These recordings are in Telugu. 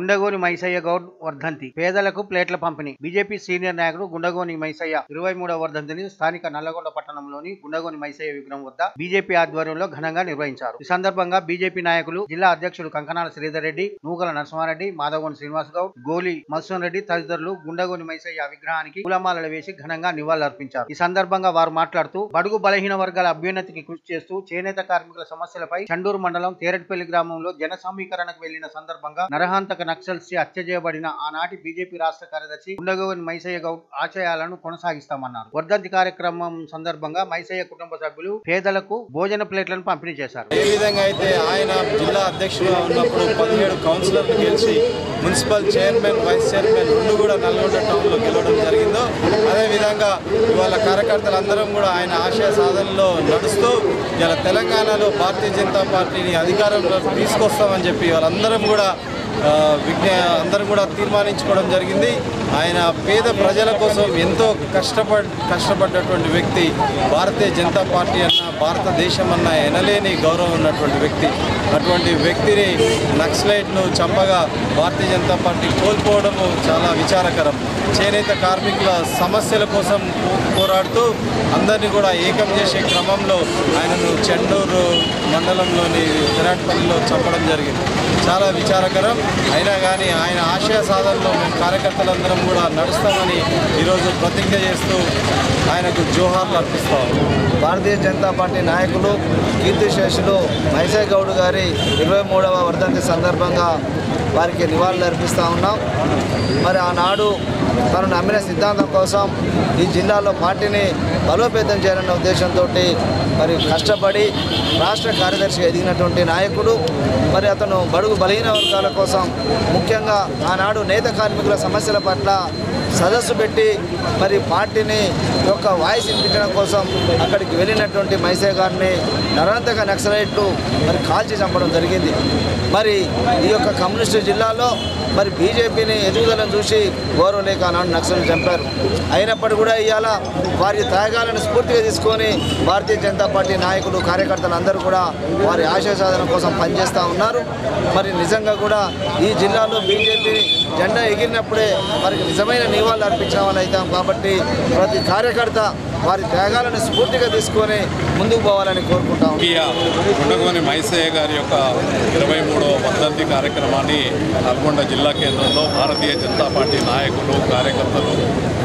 గుండగోని మైసయ్య గౌడ్ వర్ధంతి పేదలకు ప్లేట్ల పంపిణీ బీజేపీ సీనియర్ నాయకుడు గుండగోని మైసయ్య ఇరవై మూడవ వర్ధంతిని స్థానిక నల్లగొండ పట్టణంలోని గుండగోని మైసయ్య విగ్రహం వద్ద బీజేపీ ఆధ్వర్యంలో ఘనంగా నిర్వహించారు ఈ సందర్భంగా బీజేపీ నాయకులు జిల్లా అధ్యక్షుడు కంకనాల శ్రీధర్ రెడ్డి నూకల నరసింహారెడ్డి మాధవగోని శ్రీనివాస్ గౌడ్ గోలి మత్స్వన్ రెడ్డి తదితరులు గుండగోని మైసయ్య విగ్రహానికి పూలమాలలు వేసి ఘనంగా నివాళులర్పించారు ఈ సందర్భంగా వారు మాట్లాడుతూ బడుగు బలహీన వర్గాల అభ్యున్నతికి కృషి చేస్తూ చేనేత కార్మికుల సమస్యలపై చండూరు మండలం తేరట్పల్లి గ్రామంలో జన సమీకరణకు వెళ్లిన సందర్భంగా నరహంతక నక్సల్స్ హత్య చేయబడిన ఆనాటి బీజేపీ రాష్ట్ర కార్యదర్శి గుండగోని మైసయ్య గౌడ్ ఆశయాలను కొనసాగిస్తామన్నారు వర్ధంతి కార్యక్రమం సందర్భంగా మైసయ్య కుటుంబ సభ్యులు పేదలకు భోజన ప్లేట్లను పంపిణీ చేశారు ఏ విధంగా అయితే ఆయన జిల్లా అధ్యక్షుడుగా ఉన్నప్పుడు పదిహేడు కౌన్సిలర్లు గెలిచి మున్సిపల్ చైర్మన్ వైస్ చైర్మన్ రెండు కూడా నల్గొండ టౌన్లో గెలవడం జరిగిందో అదేవిధంగా ఇవాళ కార్యకర్తలందరం కూడా ఆయన ఆశయ సాధనలో నడుస్తూ ఇలా తెలంగాణలో భారతీయ జనతా పార్టీని అధికారంలో తీసుకొస్తామని చెప్పి వాళ్ళందరం కూడా ఆ, విజ్ఞ అందరం కూడా తీర్మానించుకోవడం జరిగింది ఆయన పేద ప్రజల కోసం ఎంతో కష్టపడ్ కష్టపడ్డటువంటి వ్యక్తి భారతీయ జనతా పార్టీ అన్న భారతదేశం అన్న ఎనలేని గౌరవం ఉన్నటువంటి వ్యక్తి అటువంటి వ్యక్తిని నక్సలైట్లు చంపగా భారతీయ జనతా పార్టీ కోల్పోవడము చాలా విచారకరం చేనేత కార్మికుల సమస్యల కోసం పో- పోరాడుతూ అందరినీ కూడా ఏకం చేసే క్రమంలో ఆయనను చెండూరు మండలంలోని విరాట్పల్లిలో చంపడం జరిగింది చాలా విచారకరం అయినా కానీ ఆయన ఆశయ సాధనలో మేము కార్యకర్తలందరం కూడా నడుస్తామని ఈరోజు ప్రతిజ్ఞ చేస్తూ ఆయనకు జోహార్లు అర్పిస్తాం భారతీయ జనతా పార్టీ నాయకులు కీర్తిశేషులు మైసయ్య గౌడ్ గారి ఇరవై మూడవ వర్ధంతి సందర్భంగా వారికి నివాళులు అర్పిస్తూ ఉన్నాం మరి ఆనాడు తను నమ్మిన సిద్ధాంతం కోసం ఈ జిల్లాలో పార్టీని బలోపేతం చేయాలన్న ఉద్దేశంతో మరి కష్టపడి రాష్ట్ర కార్యదర్శిగా ఎదిగినటువంటి నాయకుడు మరి అతను బడుగు బలహీన వర్గాల కోసం ముఖ్యంగా ఆనాడు నేత కార్మికుల సమస్యల పట్ల సదస్సు పెట్టి మరి పార్టీని యొక్క వాయిస్ వినిపించడం కోసం అక్కడికి వెళ్ళినటువంటి మైసయ్య గారిని నరంతక నక్సలైట్లు మరి కాల్చి చంపడం జరిగింది మరి ఈ యొక్క కమ్యూనిస్టు జిల్లాలో మరి బీజేపీని ఎదుగుదలను చూసి గౌరవ లేక ఆనాడు నక్సలు చంపారు అయినప్పటికీ కూడా ఇవాళ వారి త్యాగాలను స్ఫూర్తిగా తీసుకొని భారతీయ జనతా పార్టీ నాయకులు కార్యకర్తలు అందరూ కూడా వారి ఆశయ సాధన కోసం పనిచేస్తూ ఉన్నారు మరి నిజంగా కూడా ఈ జిల్లాలో బీజేపీ జెండా ఎగిరినప్పుడే వారికి నిజమైన నివాళులు అర్పించిన వాళ్ళు అవుతాం కాబట్టి ప్రతి కార్యకర్త వారి త్యాగాలను స్ఫూర్తిగా తీసుకొని ముందుకు పోవాలని కోరుకుంటాం ముఖ్య గుండగోని మైసయ్య గారి యొక్క ఇరవై మూడవ వర్ధంతి కార్యక్రమాన్ని నల్గొండ జిల్లా కేంద్రంలో భారతీయ జనతా పార్టీ నాయకులు కార్యకర్తలు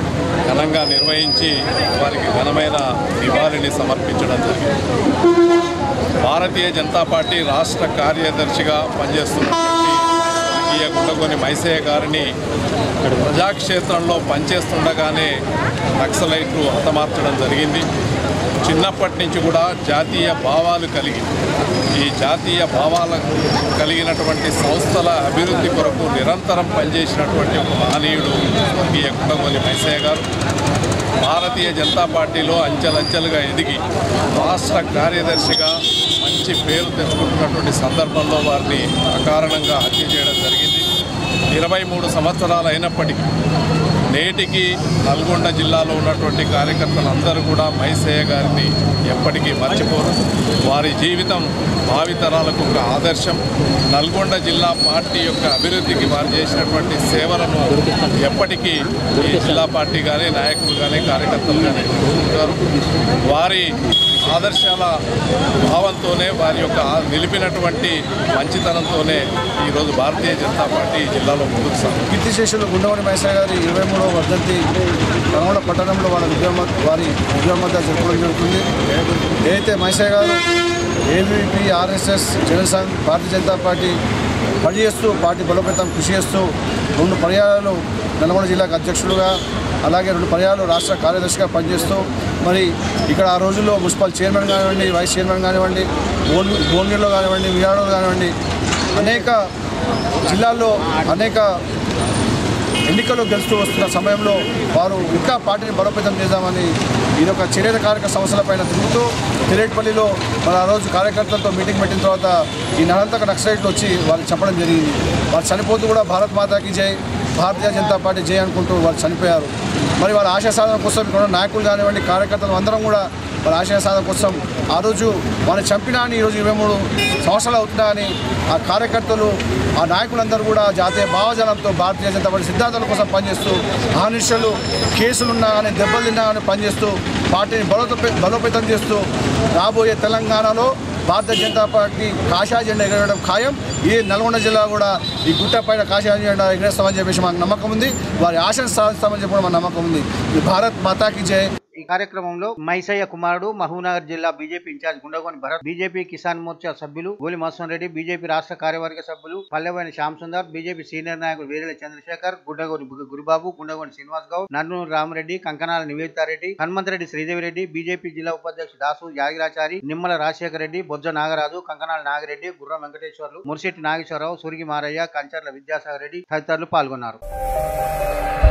ఘనంగా నిర్వహించి వారికి ఘనమైన నివాళిని సమర్పించడం జరిగింది భారతీయ జనతా పార్టీ రాష్ట్ర కార్యదర్శిగా పనిచేస్తున్నటువంటి స్వర్గీయ గుండగోని మైసయ్య గారిని ప్రజాక్షేత్రంలో పనిచేస్తుండగానే నక్సలైట్లు హతమార్చడం జరిగింది చిన్నప్పటి నుంచి కూడా జాతీయ భావాలు కలిగి ఈ జాతీయ భావాలు కలిగినటువంటి సంస్థల అభివృద్ధి కొరకు నిరంతరం పనిచేసినటువంటి ఒక మహనీయుడు స్వర్గీయ గుండగోని మైసయ్య గారు భారతీయ జనతా పార్టీలో అంచెలంచెలుగా ఎదిగి రాష్ట్ర కార్యదర్శిగా మంచి పేరు తెచ్చుకుంటున్నటువంటి సందర్భంలో వారిని అకారణంగా హత్య చేయడం జరిగింది ఇరవై మూడు సంవత్సరాలు అయినప్పటికీ నేటికి నల్గొండ జిల్లాలో ఉన్నటువంటి కార్యకర్తలందరూ కూడా మైసయ్య గారిని ఎప్పటికీ మర్చిపోరు వారి జీవితం భావితరాలకు ఒక ఆదర్శం నల్గొండ జిల్లా పార్టీ యొక్క అభివృద్ధికి వారు చేసినటువంటి సేవలను ఎప్పటికీ ఈ జిల్లా పార్టీ కానీ నాయకులు కానీ కార్యకర్తలు కానీ గుర్తుంటారు వారి ఆదర్శాల భావంతోనే వారి యొక్క ఆ- నిలిపినటువంటి మంచితనంతోనే ఈరోజు భారతీయ జనతా పార్టీ ఈ జిల్లాలో ముందుకు సాగుతుంది కీర్తిశేషులు గుండవని మైసా గారి ఇరవై మూడవ వర్ధంతి నల్గొండ పట్టణంలో వాళ్ళ విగ్రహం వారి విగ్రహం వద్ద జరపడం జరుగుతుంది ఏదైతే Maisa garu ABP RSS Jana Sangh Bharatiya Janata party పనిచేస్తూ పార్టీ బలోపేతం కృషి చేస్తూ రెండు పర్యాయాలు నల్గొండ జిల్లాకు అధ్యక్షులుగా అలాగే రెండు పర్యాలు రాష్ట్ర కార్యదర్శిగా పనిచేస్తూ మరి ఇక్కడ ఆ రోజుల్లో మున్సిపల్ చైర్మన్ కానివ్వండి వైస్ చైర్మన్ కానివ్వండి భువన్ భువనగిరిలో కానివ్వండి విజయవాడలో కానివ్వండి అనేక జిల్లాల్లో అనేక ఎన్నికల్లో గెలుస్తూ వస్తున్న సమయంలో వారు ఇంకా పార్టీని బలోపేతం చేద్దామని ఈ యొక్క చేనేత కార్యక సంస్థలపైన తిరుగుతూ తిరేట్పల్లిలో మరి ఆ రోజు కార్యకర్తలతో మీటింగ్ పెట్టిన తర్వాత ఈ నలంతక నక్సలైట్లు వచ్చి వాళ్ళు చెప్పడం జరిగింది వాళ్ళు చనిపోతూ కూడా భారత్ మాతాకి జై భారతీయ జనతా పార్టీ జై అనుకుంటూ వాళ్ళు చనిపోయారు మరి వాళ్ళ ఆశా సాధన కోసం ఇక్కడ ఉన్న నాయకులు కానివ్వండి కార్యకర్తలు అందరం కూడా వాళ్ళ ఆశయ సాధన కోసం ఆ రోజు వారిని చంపినా అని ఈరోజు ఇరవై మూడు సంవత్సరాలు అవుతున్నా అని ఆ కార్యకర్తలు ఆ నాయకులందరూ కూడా జాతీయ భావజాలంతో భారతీయ జనతా పార్టీ సిద్ధాంతాల కోసం పనిచేస్తూ అహర్నిశలు కేసులున్నా కానీ దెబ్బలు తిన్నా కానీ పనిచేస్తూ పార్టీని బలోపే బలోపేతం చేస్తూ రాబోయే తెలంగాణలో భారతీయ జనతా పార్టీ కాషాయ జెండా ఎగరడం ఖాయం ఈ నల్గొండ జిల్లా కూడా ఈ గుట్ట పైన కాషాయ జెండా ఎగరేస్తామని చెప్పేసి మాకు నమ్మకం ఉంది వారి ఆశను సాధిస్తామని చెప్పి కూడా మాకు నమ్మకం ఉంది ఈ భారత్ మాతాకి జై ఈ కార్యక్రమంలో మైసయ్య కుమారుడు మహబూబ్నగర్ జిల్లా BJP in-charge Gundagoni Bharat BJP Kisan Morcha సభ్యులు గోలి మోహన్ రెడ్డి బీజేపీ రాష్ట్ర కార్యవర్గ సభ్యులు పల్లెవైన శ్యామ్ సుందర్ బీజేపీ సీనియర్ నాయకులు వీరేల చంద్రశేఖర్ గుండగోని గు- గురుబాబు గుండగోని శ్రీనివాస్ గౌడ్ నన్నూరు రామరెడ్డి కంకనాల నివేదితారెడ్డి హనుమంతరెడ్డి శ్రీదేవి రెడ్డి బీజేపీ జిల్లా ఉపాధ్యక్షుడు దాసు యాగిరాచారి నిమ్మల రాజశేఖర రెడ్డి బొజ్జ నాగరాజు కంకనాల నాగిరెడ్డి గుర్రం వెంకటేశ్వర్లు మురిశెట్టి నాగేశ్వరరావు సురిగి మారయ్య కంచర్ల విద్యాసాగర్ రెడ్డి తదితరులు పాల్గొన్నారు